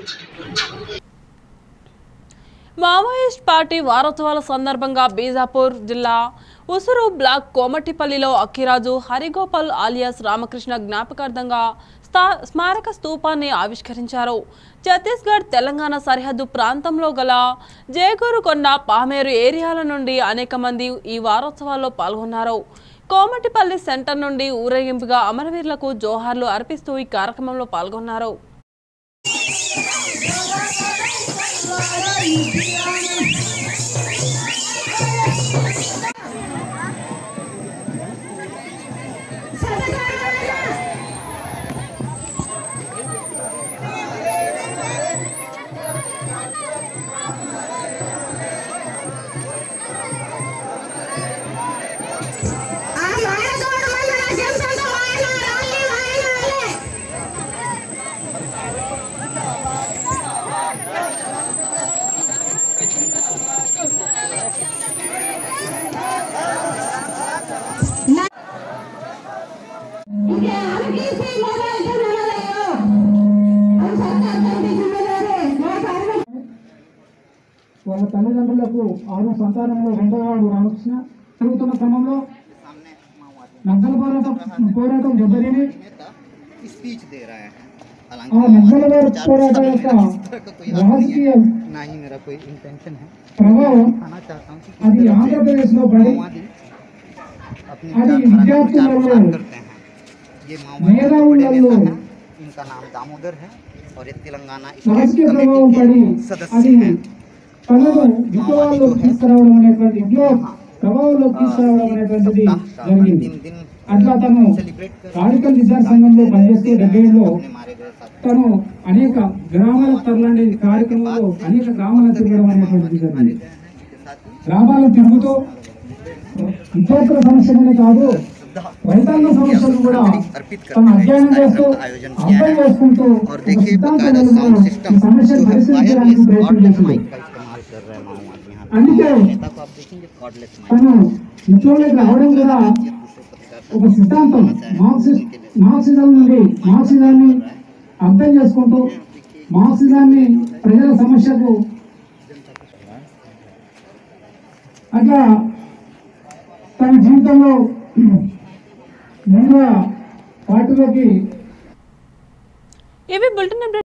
Maoist party వారోత్సవాల సందర్భంగా బీజాపూర్ జిల్లా ఉసురు బ్లాక్ కోమటిపల్లిలో అక్కిరాజు హరిగోపాల్ ఆలియాస్ రామకృష్ణ జ్ఞాపకార్థంగా స్థా- స్మారక స్తూపాన్ని ఆవిష్కరించారు ఛత్తీస్గఢ్ తెలంగాణ సరిహద్దు ప్రాంతంలో గల జయగూరుకొండ పామేరు ఏరియాల నుండి అనేక మంది ఈ వారోత్సవాల్లో పాల్గొన్నారు కోమటిపల్లి సెంటర్ నుండి ఊరేగింపుగా అమరవీరులకు జోహార్లు అర్పిస్తూ ఈ కార్యక్రమంలో పాల్గొన్నారు ఆ మానకోడు మన రాజ్యాంగ వాయన రాలి వాయనాలే इनके हल्की सी मोबाइल से लगा रहे हो हम सरकार की जिम्मेदारी मैं कार्य వాళ్ళ తల్లిదండ్రులకు ఆరు సంతానంలో రెండవ వాడు రామకృష్ణ తిరుగుతున్న క్రమంలో నక్సల పోరాటం పోరాటం దెబ్బతిని स्पीच दे रहा है ఆ हालांकि నక్సల विचार పోరాటం मेरा యొక్క इस तरह का कोई अर्थ नहीं రాజకీయ है ना ही मेरा कोई इंटेंशन है ప్రభావం खाना चाहता हूँ कि किस అది तरह से ఆంధ్రప్రదేశ్ లో పడి माओवादी अपनी అది विचारधारा का प्रचार विद्यार्थुలలో प्रसार करते हैं ये माओवादी के बड़े మేధావులలో नेता हैं इनका नाम दामोदर है और ये तेलंगाना स्टेट రాజకీయ ప్రభావం कमेटी పడి के सदस्य అది हैं తనను విప్లవాల్లోకి తీసుకురావడం అనేటువంటి విప్లవ ప్రభావంలోకి తీసుకురావడం అనేటువంటిది सप्ताह का జరిగింది अंतिम दिन అట్లా తను सेलिब्रेट कर రాడికల్ విద్యా సంఘంలో పనిచేస్తూ డెబ్బైలో अपने मारे गए साथी తను అనేక గ్రామాలకు తరలండి కార్యక్రమంలో అనేక గ్రామాలను తిరగడం అనేటువంటిది జరిగింది गए हैं इनके साथी గ్రామాలను తిరుగుతూ విద్యార్థుల సమస్యలనే కాదు రైతాంగ సమస్యలు కూడా తను అధ్యయనం చేస్తూ అర్థం చేసుకుంటూ और ఒక देखिए సిద్ధాంత बकायदा వెలుగులో साउंड ఈ सिस्टम సమస్యను जो है పరిశీలించడానికి वायरलेस ప్రయత్నం कॉर्डलेस చేసింది माइक का इस्तेमाल कर रहे हैं माओवादी यहाँ पे అందుకే नेता को आप देखेंगे कॉर्डलेस माइक తను విప్లవంలోకి రావడం కూడా दूसरे पत्रकार ఒక సిద్ధాంతం మార్క్సిస్ట్ మార్క్సిజం నుండి మార్క్సిజాన్ని అర్థం చేసుకుంటూ మార్క్సిజాన్ని ప్రజల సమస్యకు అట్లా తన జీవితంలో ముందుగా పార్టీలోకి ఇవి బులెటిన్ అప్డేట్